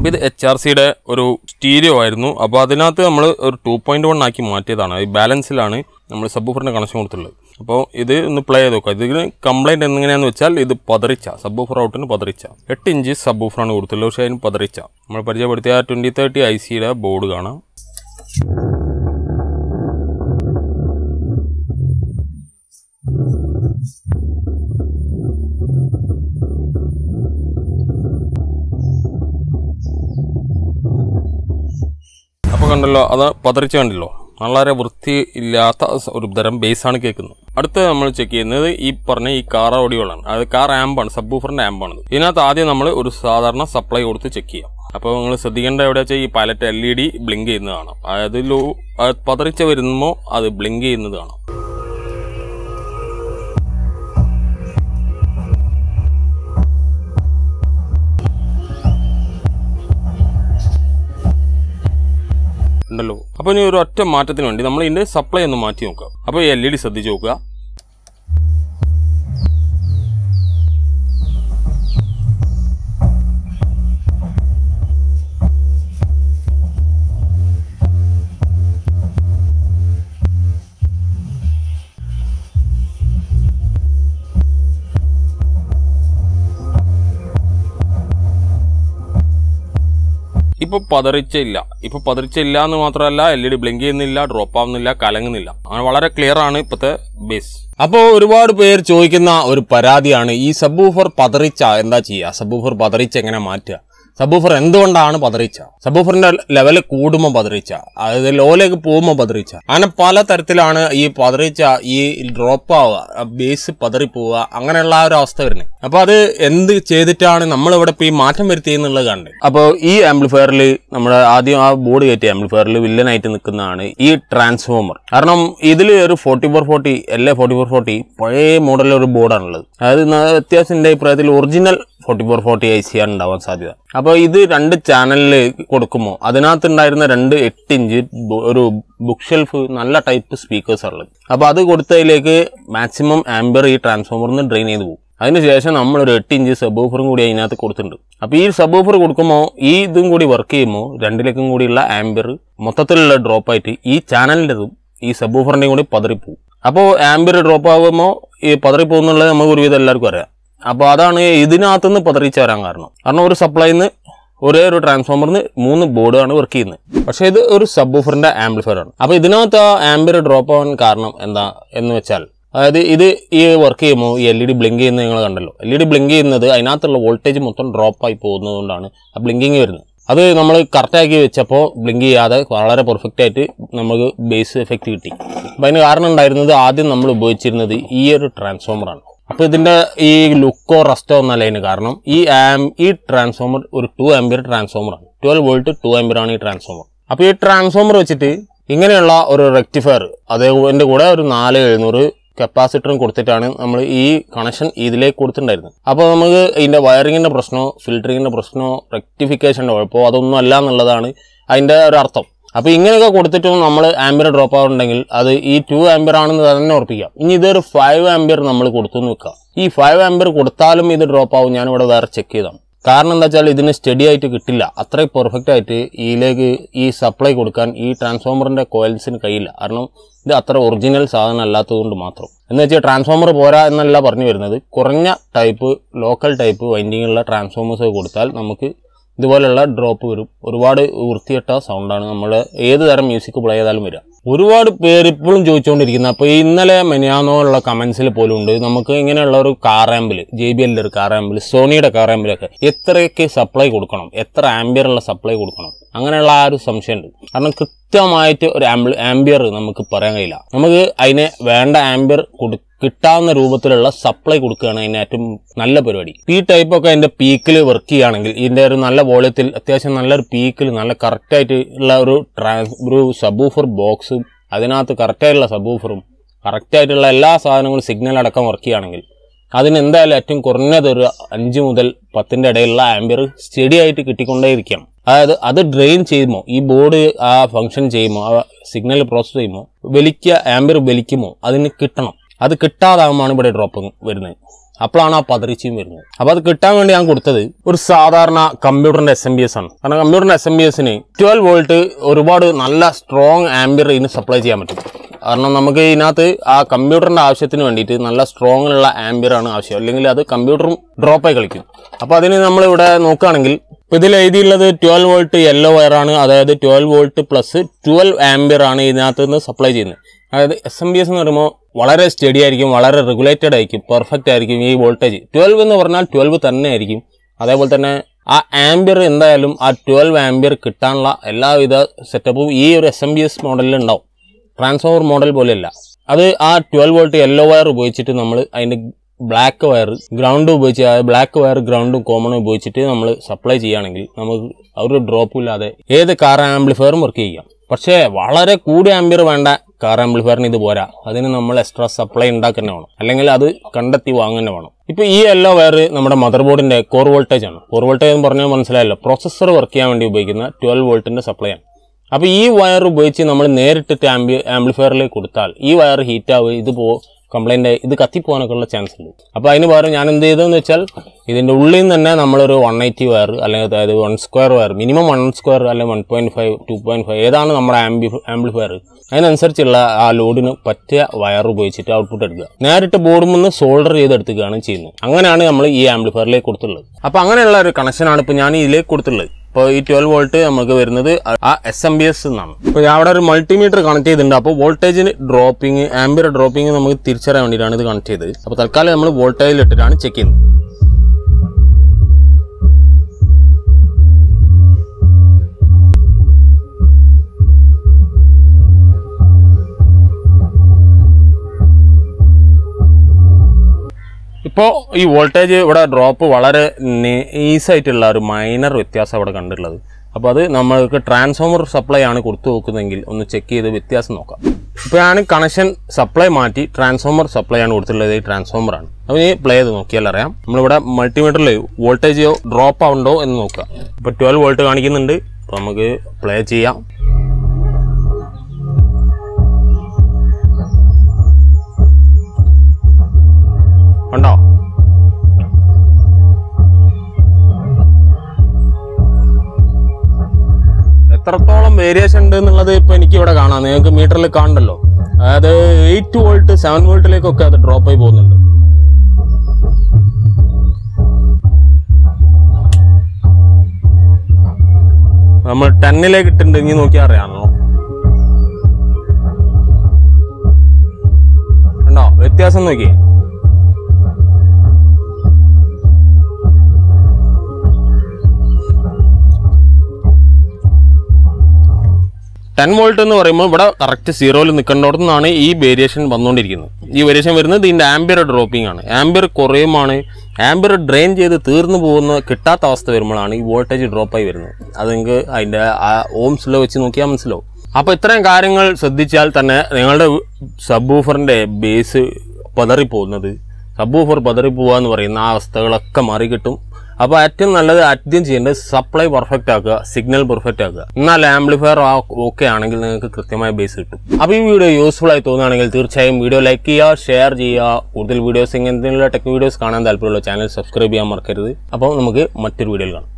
അപ്പോൾ ഇത് H R സിയുടെ ഒരു സ്റ്റീരിയോ ആയിരുന്നു അപ്പോൾ അതിനകത്ത് നമ്മൾ ഒരു ടു പോയിൻറ്റ് വൺ ആക്കി മാറ്റിയതാണ് ഈ ബാലൻസിലാണ് നമ്മൾ സബ് ഊഫറിൻ്റെ കണക്ഷൻ കൊടുത്തുള്ളത് അപ്പോൾ ഇത് ഒന്ന് പ്ലേ ചെയ്ത് നോക്കുക ഇതിന് കംപ്ലൈൻറ്റ് എങ്ങനെയാണെന്ന് വെച്ചാൽ ഇത് പതറിച്ച സബ് ഊഫർ ഔട്ടിന് പതറിച്ച എട്ട് ഇഞ്ച് സബ് ഊഫറാണ് കൊടുത്തുള്ളത് പക്ഷേ അതിന് പതറിച്ച നമ്മൾ പരിചയപ്പെടുത്തിയ ട്വൻറ്റി തേർട്ടി ഐ സിയുടെ ബോർഡ് കാണാം അപ്പോൾ കണ്ടല്ലോ അത് പതറിച്ച് കണ്ടല്ലോ വളരെ വൃത്തി ഇല്ലാത്ത സ- ഒരു തരം ബേസാണ് കേൾക്കുന്നത് അടുത്ത നമ്മൾ ചെക്ക് ചെയ്യുന്നത് ഈ പറഞ്ഞ ഈ കാർ ഓഡിയോകളാണ് അത് കാർ ആമ്പാണ് സബ് ഊഫറിന്റെ ആമ്പാണ് ഇതിനകത്ത് ആദ്യം നമ്മൾ ഒരു സാധാരണ സപ്ലൈ കൊടുത്ത് ചെക്ക് ചെയ്യാം അപ്പോൾ നിങ്ങൾ ശ്രദ്ധിക്കേണ്ട എവിടെ വെച്ചാൽ ഈ pilot L E D blink ചെയ്യുന്നത് കാണാം അതായത് ലോ അത് പതറിച്ച വരുമ്പോൾ അത് ബ്ലിങ്ക് ചെയ്യുന്നത് കാണാം ഉണ്ടല്ലോ അപ്പോൾ ഇനി ഒരു ഒറ്റ മാറ്റത്തിന് വേണ്ടി നമ്മൾ ഇതിന്റെ സപ്ലൈ ഒന്ന് മാറ്റി നോക്കാം അപ്പോൾ ഈ എൽ ഇ ഡി ശ്രദ്ധിച്ച് നോക്കുക ഇപ്പൊ പതറിച്ച ഇല്ല ഇപ്പൊ പതറിച്ച ഇല്ല എന്ന് മാത്രമല്ല എൽ ഇ ഡി ബ്ലിങ്ക് ചെയ്യുന്നില്ല ഡ്രോപ്പ് ആവുന്നില്ല കലങ്ങുന്നില്ല അങ്ങനെ വളരെ ക്ലിയർ ആണ് ഇപ്പോഴത്തെ ബേസ് അപ്പോൾ ഒരുപാട് പേർ ചോദിക്കുന്ന ഒരു പരാതിയാണ് ഈ സബ്ബൂഫർ പതറിച്ച എന്താ ചെയ്യുക സബ്ബൂഫർ പതറിച്ച എങ്ങനെ മാറ്റുക സബ്ബൂഫർ എന്തുകൊണ്ടാണ് പതറിച്ച സബ്ബൂഫറിന്റെ ലെവൽ കൂടുമ്പോൾ പതറിച്ച അതായത് ലോയിലേക്ക് പോകുമ്പോൾ പതറിച്ച അങ്ങനെ പല തരത്തിലാണ് ഈ പതറിച്ച ഈ ഡ്രോപ്പ് ആവുക ബേസ് പതറി പോവുക അങ്ങനെയുള്ള ആ ഒരു അവസ്ഥ വരുന്നത് അപ്പൊ അത് എന്ത് ചെയ്തിട്ടാണ് നമ്മൾ ഇവിടെ ഇപ്പൊ ഈ മാറ്റം വരുത്തിയെന്നുള്ളത് കണ്ട് അപ്പോൾ ഈ ആംപ്ലിഫയറിൽ നമ്മുടെ ആദ്യം ആ ബോർഡ് കയറ്റിയ ആംപ്ലിഫയറിൽ വില്ലനായിട്ട് നിൽക്കുന്നതാണ് ഈ ട്രാൻസ്ഫോമർ കാരണം ഇതിൽ ഒരു forty four forty L A forty four forty പഴയ മോഡലിൽ ഒരു ബോർഡാണുള്ളത് അതായത് ന- വ്യത്യാസം എൻ്റെ അഭിപ്രായത്തിൽ original forty four forty I C ആണ് ഉണ്ടാവാൻ സാധ്യത അപ്പോൾ ഇത് രണ്ട് ചാനലിൽ കൊടുക്കുമ്പോൾ അതിനകത്ത് ഉണ്ടായിരുന്ന രണ്ട് എട്ട് ഇഞ്ച് ബു- ഒരു ബുക്ക് ഷെൽഫ് നല്ല ടൈപ്പ് സ്പീക്കേഴ്സ് ഉള്ളത് അപ്പോൾ അത് കൊടുത്തതിലേക്ക് മാക്സിമം ആംബർ ഈ ട്രാൻസ്ഫോമറിന് ഡ്രെയിൻ ചെയ്ത് പോകും അതിനുശേഷം നമ്മൾ ഒരു എട്ട് ഇഞ്ച് സബ് ഓഫറും കൂടി അതിനകത്ത് കൊടുത്തിട്ടുണ്ട് അപ്പോൾ ഈ സബ് ഓഫർ കൊടുക്കുമ്പോൾ ഈ ഇതും കൂടി വർക്ക് ചെയ്യുമ്പോൾ രണ്ടിലേക്കും കൂടിയുള്ള ആംബർ മൊത്തത്തിലുള്ള ഡ്രോപ്പ് ആയിട്ട് ഈ ചാനലിൻ്റെതും ഈ സബ് ഓഫറിൻ്റെയും കൂടി പതറിപ്പോവും അപ്പോൾ ആംബർ ഡ്രോപ്പ് ആകുമ്പോൾ ഈ പതറിപ്പോകുന്നുള്ളത് നമുക്ക് ഒരുവിധം എല്ലാവർക്കും അറിയാം അപ്പോൾ അതാണ് ഇതിനകത്തുനിന്ന് പതറിച്ച് വരാൻ കാരണം കാരണം ഒരു സപ്ലൈന്ന് ഒരേ ഒരു ട്രാൻസ്ഫോമറിന് മൂന്ന് ബോർഡാണ് വർക്ക് ചെയ്യുന്നത് പക്ഷേ ഇത് ഒരു സബ് ഓഫറിന്റെ ആംപ്ലിഫയർ ആണ് അപ്പോൾ ഇതിനകത്ത് ആ ആംബിയർ ഡ്രോപ്പ് ആവാൻ കാരണം എന്താ എന്ന് വെച്ചാൽ അതായത് ഇത് ഈ വർക്ക് ചെയ്യുമ്പോൾ ഈ എൽ ഇ ഡി ബ്ലിങ്ക് ചെയ്യുന്നത് നിങ്ങൾ കണ്ടല്ലോ എൽ ഇ ഡി ബ്ലിങ്ക് ചെയ്യുന്നത് അതിനകത്തുള്ള വോൾട്ടേജ് മൊത്തം ഡ്രോപ്പ് ആയി പോകുന്നതുകൊണ്ടാണ് ആ ബ്ലിങ്കിങ് വരുന്നത് അത് നമ്മൾ കറക്റ്റാക്കി വെച്ചപ്പോൾ ബ്ലിങ്ക് ചെയ്യാതെ വളരെ പെർഫെക്റ്റ് ആയിട്ട് നമുക്ക് ബേസ് എഫക്റ്റ് കിട്ടി അപ്പം അതിന് കാരണം ഉണ്ടായിരുന്നത് ആദ്യം നമ്മൾ ഉപയോഗിച്ചിരുന്നത് ഈ ഒരു ട്രാൻസ്ഫോമറാണ് അപ്പോൾ ഇതിന്റെ ഈ ലുക്കോ റസ്റ്റോ ഒന്നല്ല അതിന് കാരണം ഈ ആം ഈ ട്രാൻസ്ഫോമർ ഒരു ടു ആംബിയർ ട്രാൻസ്ഫോമറാണ് ട്വൽവ് വോൾട്ട് ടു ആംബിയർ ആണ് ഈ ട്രാൻസ്ഫോമർ അപ്പോൾ ഈ ട്രാൻസ്ഫോമർ വെച്ചിട്ട് ഇങ്ങനെയുള്ള ഒരു റെക്ടിഫയർ അതേതിന്റെ കൂടെ ഒരു നാല് എഴുന്നൂറ് കപ്പാസിറ്ററും കൊടുത്തിട്ടാണ് നമ്മൾ ഈ കണക്ഷൻ ഇതിലേക്ക് കൊടുത്തിട്ടുണ്ടായിരുന്നത് അപ്പോൾ നമുക്ക് ഇതിന്റെ വയറിങ്ങിന്റെ പ്രശ്നമോ ഫിൽറ്ററിങ്ങിന്റെ പ്രശ്നമോ റെക്ടിഫിക്കേഷന്റെ കുഴപ്പമോ അതൊന്നും അല്ല എന്നുള്ളതാണ് അതിന്റെ ഒരു അർത്ഥം അപ്പൊ ഇങ്ങനെയൊക്കെ കൊടുത്തിട്ടും നമ്മൾ ആംബിയർ ഡ്രോപ്പ് ആവുന്നുണ്ടെങ്കിൽ അത് ഈ ടു ആംബിയർ ആണെന്ന് തന്നെ ഉറപ്പിക്കാം ഇനി ഇതൊരു ഫൈവ് ആംബിയർ നമ്മൾ കൊടുത്തു എന്ന് വെക്കാം ഈ ഫൈവ് ആംബിയർ കൊടുത്താലും ഇത് ഡ്രോപ്പ് ആവും ഞാൻ ഇവിടെ വേറെ ചെക്ക് ചെയ്താണ് കാരണം എന്താ വെച്ചാൽ ഇതിന് സ്റ്റഡി ആയിട്ട് കിട്ടില്ല അത്രയും പെർഫെക്റ്റ് ആയിട്ട് ഇതിലേക്ക് ഈ സപ്ലൈ കൊടുക്കാൻ ഈ ട്രാൻസ്ഫോമറിന്റെ കോയിൽസിന് കഴിയില്ല കാരണം ഇത് അത്ര ഒറിജിനൽ സാധനം അല്ലാത്തതുകൊണ്ട് മാത്രം എന്ന് വെച്ചാൽ ട്രാൻസ്ഫോമർ പോരാ എന്നല്ല പറഞ്ഞു വരുന്നത് കുറഞ്ഞ ടൈപ്പ് ലോക്കൽ ടൈപ്പ് വൈൻഡിങ്ങുള്ള ട്രാൻസ്ഫോമേഴ്സ് കൊടുത്താൽ നമുക്ക് ഇതുപോലെയുള്ള ഡ്രോപ്പ് വരും ഒരുപാട് വൃത്തികെട്ട സൗണ്ടാണ് നമ്മൾ ഏത് തരം മ്യൂസിക് പ്ലേ ചെയ്താലും വരിക ഒരുപാട് പേര് ഇപ്പോഴും ചോദിച്ചുകൊണ്ടിരിക്കുന്നത് അപ്പോൾ ഇന്നലെ മെനിയാന്നോ ഉള്ള കമന്റ്സിൽ പോലും ഉണ്ട് നമുക്ക് ഇങ്ങനെയുള്ള ഒരു കാർ ആമ്പിൽ ജെ ബി എല്ലിന്റെ ഒരു കാർ ആമ്പിൽ സോണിയുടെ കാർ ആമ്പിലൊക്കെ എത്രയൊക്കെ സപ്ലൈ കൊടുക്കണം എത്ര ആംബിയർ ഉള്ള സപ്ലൈ കൊടുക്കണം അങ്ങനെയുള്ള ആ ഒരു സംശയമുണ്ട് കാരണം കൃത്യമായിട്ട് ഒരു ആംബിൾ ആംബിയർ നമുക്ക് പറയാൻ കഴിയില്ല നമുക്ക് അതിന് വേണ്ട ആംബിയർ കൊടു കിട്ടാവുന്ന രൂപത്തിലുള്ള സപ്ലൈ കൊടുക്കുകയാണ് അതിന് ഏറ്റവും നല്ല പരിപാടി ഈ ടൈപ്പ് ഒക്കെ അതിന്റെ പീക്കിൽ വർക്ക് ചെയ്യുകയാണെങ്കിൽ ഇതിന്റെ ഒരു നല്ല വോളിയത്തിൽ അത്യാവശ്യം നല്ലൊരു പീക്കിൽ നല്ല കറക്റ്റ് ആയിട്ട് ഉള്ള ഒരു ട്രാൻസ് ഒരു സബൂഫർ ബോക്സും അതിനകത്ത് കറക്റ്റായിട്ടുള്ള സബൂഫറും കറക്റ്റായിട്ടുള്ള എല്ലാ സാധനങ്ങളും സിഗ്നൽ അടക്കം വർക്ക് ചെയ്യുകയാണെങ്കിൽ അതിന് എന്തായാലും ഏറ്റവും കുറഞ്ഞത് ഒരു അഞ്ച് മുതൽ പത്തിന്റെ ഇടയിലുള്ള ആംബിയർ സ്റ്റഡി ആയിട്ട് കിട്ടിക്കൊണ്ടേയിരിക്കണം അതായത് അത് ഡ്രെയിൻ ചെയ്യുമ്പോൾ ഈ ബോർഡ് ആ ഫംഗ്ഷൻ ചെയ്യുമ്പോൾ ആ സിഗ്നൽ പ്രോസസ് ചെയ്യുമ്പോൾ വലിക്കുക ആംബിയർ വലിക്കുമ്പോൾ അതിന് കിട്ടണം അത് കിട്ടാതാകുമ്പോൾ ഇവിടെ ഡ്രോപ്പ് വരുന്നത് അപ്പോഴാണ് ആ പതറിച്ചയും വരുന്നത് അപ്പോൾ അത് കിട്ടാൻ വേണ്ടി ഞാൻ കൊടുത്തത് ഒരു സാധാരണ കമ്പ്യൂട്ടറിന്റെ എസ് എം ബി എസ് ആണ് കാരണം കമ്പ്യൂട്ടറിന്റെ എസ് എം ബി എസിന് ട്വൽവ് വോൾട്ട് ഒരുപാട് നല്ല സ്ട്രോങ് ആംബിയർ ഇതിന് സപ്ലൈ ചെയ്യാൻ പറ്റും കാരണം നമുക്ക് ഇതിനകത്ത് ആ കമ്പ്യൂട്ടറിന്റെ ആവശ്യത്തിന് വേണ്ടിയിട്ട് നല്ല സ്ട്രോങ് ഉള്ള ആംബിയർ ആണ് ആവശ്യം അല്ലെങ്കിൽ അത് കമ്പ്യൂട്ടറും ഡ്രോപ്പായി കളിക്കും അപ്പോൾ അതിന് നമ്മളിവിടെ നോക്കുകയാണെങ്കിൽ ഇപ്പൊ ഇതിൽ എഴുതിയുള്ളത് ട്വൽവ് വോൾട്ട് യെല്ലോ വയറാണ് അതായത് twelve volt plus twelve ampere ആണ് ഇതിനകത്ത് നിന്ന് സപ്ലൈ ചെയ്യുന്നത് അതായത് എസ് എം ബി എസ് എന്ന് പറയുമ്പോൾ വളരെ സ്റ്റഡി ആയിരിക്കും വളരെ റെഗുലേറ്റഡ് ആയിരിക്കും പെർഫെക്റ്റ് ആയിരിക്കും ഈ വോൾട്ടേജ് ട്വൽവ് എന്ന് പറഞ്ഞാൽ ട്വൽവ് തന്നെ ആയിരിക്കും അതേപോലെ തന്നെ ആ ആംബിയർ എന്തായാലും ആ ട്വൽവ് ആംബിയർ കിട്ടാനുള്ള എല്ലാവിധ സെറ്റപ്പും ഈ ഒരു എസ് എം ബി എസ് മോഡലിൽ ഉണ്ടാവും ട്രാൻസ്ഫോമർ മോഡൽ പോലെയല്ല അത് ആ ട്വൽവ് വോൾട്ട് യെല്ലോ വയർ ഉപയോഗിച്ചിട്ട് നമ്മൾ അതിൻ്റെ ബ്ലാക്ക് വയർ ഗ്രൗണ്ട് ഉപയോഗിച്ച് ബ്ലാക്ക് വയർ ഗ്രൗണ്ടും കോമണും ഉപയോഗിച്ചിട്ട് നമ്മൾ സപ്ലൈ ചെയ്യുകയാണെങ്കിൽ നമുക്ക് ആ ഒരു ഡ്രോപ്പും ഇല്ലാതെ ഏത് കാർ ആംപ്ലിഫയറും വർക്ക് ചെയ്യാം പക്ഷേ വളരെ കൂടിയ ആംബിയർ വേണ്ട കാർ ആംപ്ലിഫയറിന് ഇത് പോരാ അതിന് നമ്മൾ എക്സ്ട്രാ സപ്ലൈ ഉണ്ടാക്കുന്ന വേണം അല്ലെങ്കിൽ അത് കണ്ടെത്തി വാങ്ങുന്ന വേണം ഇപ്പൊ ഈ യെല്ലോ വയർ നമ്മുടെ മദർ ബോർഡിന്റെ കോർ വോൾട്ടേജ് ആണ് കോർ വോൾട്ടേജ് എന്ന് പറഞ്ഞാൽ മനസ്സിലായല്ലോ പ്രോസസ്സർ വർക്ക് ചെയ്യാൻ വേണ്ടി ഉപയോഗിക്കുന്ന ട്വൽവ് വോൾട്ടിന്റെ സപ്ലൈ ആണ് അപ്പോൾ ഈ വയർ ഉപയോഗിച്ച് നമ്മൾ നേരിട്ടിട്ട് ആംബി ആംപ്ലിഫയറിലേക്ക് കൊടുത്താൽ ഈ വയർ ഹീറ്റ് ആവുക ഇത് പോ കംപ്ലൈന്റ് ഇത് കത്തിപ്പോകാനൊക്കെ ഉള്ള ചാൻസ് ഉണ്ട് അപ്പോൾ അതിന് പകരം ഞാൻ എന്ത് ചെയ്തതെന്ന് വെച്ചാൽ ഇതിന്റെ ഉള്ളിൽ നിന്ന് തന്നെ നമ്മളൊരു വൺ എയ്റ്റി വയർ അല്ലെങ്കിൽ അതായത് one square wire minimum one square അല്ലെങ്കിൽ one point five two point five ഏതാണ് നമ്മുടെ ആംബി ആംപ്ലിഫയർ അതിനനുസരിച്ചുള്ള ആ ലോഡിന് പറ്റിയ വയർ ഉപയോഗിച്ചിട്ട് ഔട്ട്പുട്ട് എടുക്കുക നേരിട്ട് ബോർഡിൽ നിന്ന് സോൾഡർ ചെയ്തെടുക്കുകയാണ് ചെയ്യുന്നത് അങ്ങനെയാണ് നമ്മൾ ഈ ആംപ്ലിഫയറിലേക്ക് കൊടുത്തുള്ളത് അപ്പോൾ അങ്ങനെയുള്ള ഒരു കണക്ഷനാണ് ഇപ്പോൾ ഞാൻ ഇതിലേക്ക് കൊടുത്തുള്ളത് ഇപ്പോൾ ഈ ട്വൽവ് വോൾട്ട് നമുക്ക് വരുന്നത് ആ എസ് എം ബി എസ് എന്നാണ് ഇപ്പോൾ ഞാൻ അവിടെ ഒരു മൾട്ടിമീറ്റർ കണക്ട് ചെയ്തിട്ടുണ്ട് അപ്പോൾ വോൾട്ടേജിന് ഡ്രോപ്പിംഗ് ആംബിയർ ഡ്രോപ്പിംഗ് നമുക്ക് തിരിച്ചറിയാൻ വേണ്ടിയിട്ടാണ് ഇത് കണക്ട് ചെയ്തത് അപ്പോൾ തൽക്കാലം നമ്മൾ വോൾട്ടേജിൽ ഇട്ടിട്ടാണ് ചെക്ക് ചെയ്യുന്നത് ഇപ്പോൾ ഈ വോൾട്ടേജ് ഇവിടെ ഡ്രോപ്പ് വളരെ ഈസായിട്ടുള്ള ഒരു മൈനർ വ്യത്യാസം ഇവിടെ കണ്ടിട്ടുള്ളത് അപ്പോൾ അത് നമ്മൾക്ക് ട്രാൻസ്ഫോമർ സപ്ലൈ ആണ് കൊടുത്തു നോക്കുന്നതെങ്കിൽ ഒന്ന് ചെക്ക് ചെയ്ത് വ്യത്യാസം നോക്കാം ഇപ്പോൾ ഞാൻ കണക്ഷൻ സപ്ലൈ മാറ്റി ട്രാൻസ്ഫോമർ സപ്ലൈ ആണ് കൊടുത്തിട്ടുള്ളത് ഈ ട്രാൻസ്ഫോമർ ആണ് അപ്പോൾ ഈ പ്ലേ ചെയ്ത് നോക്കിയാൽ അറിയാം നമ്മളിവിടെ മൾട്ടിമീറ്ററിൽ വോൾട്ടേജ് ഡ്രോപ്പ് ആവുണ്ടോ എന്ന് നോക്കുക ഇപ്പോൾ ട്വൽവ് വോൾട്ട് കാണിക്കുന്നുണ്ട് അപ്പോൾ നമുക്ക് പ്ലേ ചെയ്യാം ഉണ്ടോ എത്രത്തോളം വേരിയേഷൻ ഉണ്ട് എന്നുള്ളത് ഇപ്പൊ എനിക്ക് ഇവിടെ കാണാം നിങ്ങൾക്ക് മീറ്ററിൽ കാണണ്ടല്ലോ അതായത് എയ്റ്റ് വോൾട്ട് സെവൻ വോൾട്ടിലേക്കൊക്കെ അത് ഡ്രോപ്പ് ആയി പോകുന്നുണ്ട് നമ്മൾ ടെന്നിലേക്ക് ഇട്ടിട്ടുണ്ടെങ്കിൽ നോക്കിയാൽ അറിയാമല്ലോ ഉണ്ടോ വ്യത്യാസം നോക്കിയേ ടെൻ വോൾട്ട് എന്ന് പറയുമ്പോൾ ഇവിടെ കറക്റ്റ് സീറോയിൽ നിൽക്കേണ്ടവിടെ നിന്നാണ് ഈ വേരിയേഷൻ വന്നുകൊണ്ടിരിക്കുന്നത് ഈ വേരിയേഷൻ വരുന്നത് ഇതിൻ്റെ ആംബിയർ ഡ്രോപ്പിംഗ് ആണ് ആംബിയർ കുറയുമാണ് ആംബിയർ ഡ്രെയിൻ ചെയ്ത് തീർന്നു പോകുന്ന കിട്ടാത്ത അവസ്ഥ വരുമ്പോഴാണ് ഈ വോൾട്ടേജ് ഡ്രോപ്പായി വരുന്നത് അത് നിങ്ങൾക്ക് അതിൻ്റെ ആ ഓംസിലോ വെച്ച് നോക്കിയാൽ മനസ്സിലാവും അപ്പോൾ ഇത്രയും കാര്യങ്ങൾ ശ്രദ്ധിച്ചാൽ തന്നെ നിങ്ങളുടെ സബ് ഊഫറിൻ്റെ ബേസ് പതറിപ്പോകുന്നത് സബ് ഊഫർ പതറിപ്പോവുക എന്ന് പറയുന്ന ആ അവസ്ഥകളൊക്കെ മറികിട്ടും അപ്പോൾ ഏറ്റവും നല്ലത് ആദ്യം ചെയ്യേണ്ടത് സപ്ലൈ പെർഫെക്റ്റ് ആക്കുക സിഗ്നൽ പെർഫെക്റ്റ് ആക്കുക എന്നാൽ ആംപ്ലിഫയർ ഓക്കെ ആണെങ്കിൽ നിങ്ങൾക്ക് കൃത്യമായ ബേസ് കിട്ടും അപ്പോൾ ഈ വീഡിയോ യൂസ്ഫുൾ ആയി തോന്നുകയാണെങ്കിൽ തീർച്ചയായും വീഡിയോ ലൈക്ക് ചെയ്യുക ഷെയർ ചെയ്യുക കൂടുതൽ വീഡിയോസ് ഇങ്ങനത്തെ ടെക് വീഡിയോസ് കാണാൻ താല്പര്യമുള്ള ചാനൽ സബ്സ്ക്രൈബ് ചെയ്യാൻ മറക്കരുത് അപ്പോൾ നമുക്ക് മറ്റൊരു വീഡിയോയിൽ കാണാം